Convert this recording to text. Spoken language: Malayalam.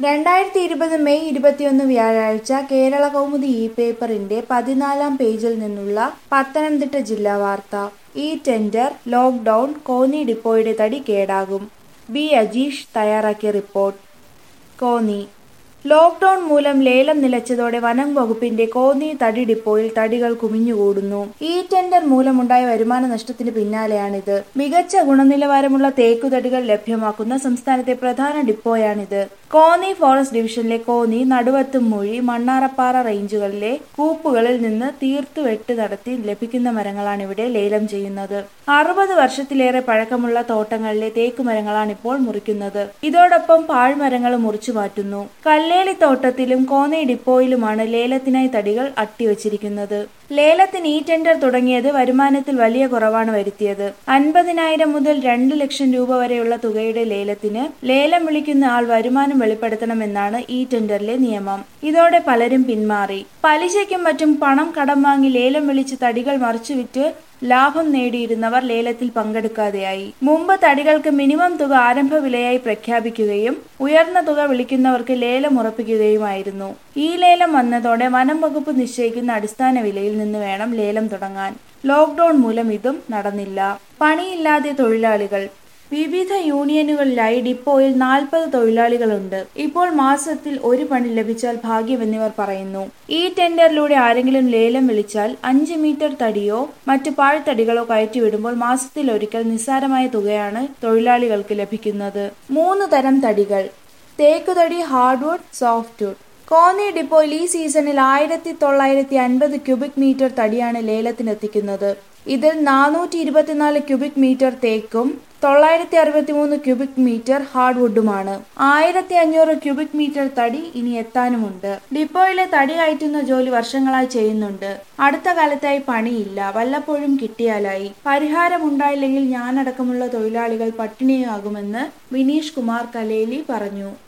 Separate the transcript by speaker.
Speaker 1: രണ്ടായിരത്തി ഇരുപത് മെയ് ഇരുപത്തിയൊന്ന് വ്യാഴാഴ്ച കേരള കൗമുദി ഇ പേപ്പറിന്റെ പതിനാലാം പേജിൽ നിന്നുള്ള പത്തനംതിട്ട ജില്ലാ വാർത്ത ഈ ടെൻഡർ ലോക്ക്ഡൌൺ കോന്നി ഡിപ്പോയുടെ തടി കേടാകും ബി അജീഷ് തയ്യാറാക്കിയ റിപ്പോർട്ട് കോന്നി ലോക്ക്ഡൌൺ മൂലം ലേലം നിലച്ചതോടെ വനം വകുപ്പിന്റെ കോന്നി തടി ഡിപ്പോയിൽ തടികൾ കുമിഞ്ഞുകൂടുന്നു ഈ ടെൻഡർ മൂലമുണ്ടായ വരുമാന നഷ്ടത്തിന് പിന്നാലെയാണിത് മികച്ച ഗുണനിലവാരമുള്ള തേക്കുതടികൾ ലഭ്യമാക്കുന്ന സംസ്ഥാനത്തെ പ്രധാന ഡിപ്പോയാണിത് കോന്നി ഫോറസ്റ്റ് ഡിവിഷനിലെ കോന്നി നടുവത്തുംമൂഴി മണ്ണാറപ്പാറ റേഞ്ചുകളിലെ കൂപ്പുകളിൽ നിന്ന് തീർത്തുവെട്ട് നടത്തി ലഭിക്കുന്ന മരങ്ങളാണ് ഇവിടെ ലേലം ചെയ്യുന്നത് അറുപത് വർഷത്തിലേറെ പഴക്കമുള്ള തോട്ടങ്ങളിലെ തേക്കുമരങ്ങളാണ് ഇപ്പോൾ മുറിക്കുന്നത് ഇതോടൊപ്പം പാഴ്മരങ്ങൾ മുറിച്ചു മാറ്റുന്നു കല്ലേലിത്തോട്ടത്തിലും കോന്നി ഡിപ്പോയിലുമാണ് ലേലത്തിനായി തടികൾ അട്ടിവച്ചിരിക്കുന്നത് ലേലത്തിന് ഈ ടെൻഡർ തുടങ്ങിയത് വരുമാനത്തിൽ വലിയ കുറവാണ് വരുത്തിയത് അൻപതിനായിരം മുതൽ രണ്ട് ലക്ഷം രൂപ വരെയുള്ള തുകയുടെ ലേലത്തിന് ലേലം വിളിക്കുന്ന ആൾ വരുമാനം വെളിപ്പെടുത്തണമെന്നാണ് ഈ ടെൻഡറിലെ നിയമം ഇതോടെ പലരും പിന്മാറി പലിശയ്ക്കും മറ്റും പണം കടം വാങ്ങി ലേലം വിളിച്ച് തടികൾ മറിച്ചുവിറ്റ് ലാഭം നേടിയിരുന്നവർ ലേലത്തിൽ പങ്കെടുക്കാതെയായി മുമ്പ് തടികൾക്ക് മിനിമം തുക ആരംഭ വിലയായി പ്രഖ്യാപിക്കുകയും ഉയർന്ന തുക വിളിക്കുന്നവർക്ക് ലേലം ഉറപ്പിക്കുകയുമായിരുന്നു ഈ ലേലം വന്നതോടെ വനം വകുപ്പ് നിശ്ചയിക്കുന്ന അടിസ്ഥാന വിലയിൽ നിന്ന് വേണം ലേലം തുടങ്ങാൻ ലോക്ക്ഡൌൺ മൂലം ഇതും നടന്നില്ല പണിയില്ലാതെ തൊഴിലാളികൾ വിവിധ യൂണിയനുകളിലായി ഡിപ്പോയിൽ നാൽപ്പത് തൊഴിലാളികളുണ്ട് ഇപ്പോൾ മാസത്തിൽ ഒരു പണി ലഭിച്ചാൽ ഭാഗ്യമെന്നിവർ പറയുന്നു ഈ ടെൻഡറിലൂടെ ആരെങ്കിലും ലേലം വിളിച്ചാൽ അഞ്ച് മീറ്റർ തടിയോ മറ്റു പാഴ്ത്തടികളോ കയറ്റിവിടുമ്പോൾ മാസത്തിൽ ഒരിക്കൽ നിസ്സാരമായ തുകയാണ് തൊഴിലാളികൾക്ക് ലഭിക്കുന്നത് മൂന്ന് തരം തടികൾ തേക്കുതടി ഹാർഡ്വുഡ് സോഫ്റ്റ്വുഡ് കോന്നി ഡിപ്പോയിൽ ഈ സീസണിൽ ആയിരത്തി തൊള്ളായിരത്തി അൻപത് ക്യൂബിക് മീറ്റർ തടിയാണ് ലേലത്തിനെത്തിക്കുന്നത് ഇതിൽ നാനൂറ്റി ഇരുപത്തിനാല് ക്യൂബിക് മീറ്റർ തേക്കും തൊള്ളായിരത്തി അറുപത്തി മൂന്ന് ക്യൂബിക് മീറ്റർ ഹാർഡ്വുഡുമാണ് ആയിരത്തി അഞ്ഞൂറ് ക്യൂബിക് മീറ്റർ തടി ഇനി എത്താനുമുണ്ട് ഡിപ്പോയിലെ തടി കയറ്റുന്ന ജോലി വർഷങ്ങളായി ചെയ്യുന്നുണ്ട് അടുത്ത കാലത്തായി പണിയില്ല വല്ലപ്പോഴും കിട്ടിയാലായി പരിഹാരമുണ്ടായില്ലെങ്കിൽ ഞാനടക്കമുള്ള തൊഴിലാളികൾ പട്ടിണിയാകുമെന്ന് വിനീഷ് കുമാർ കലേലി പറഞ്ഞു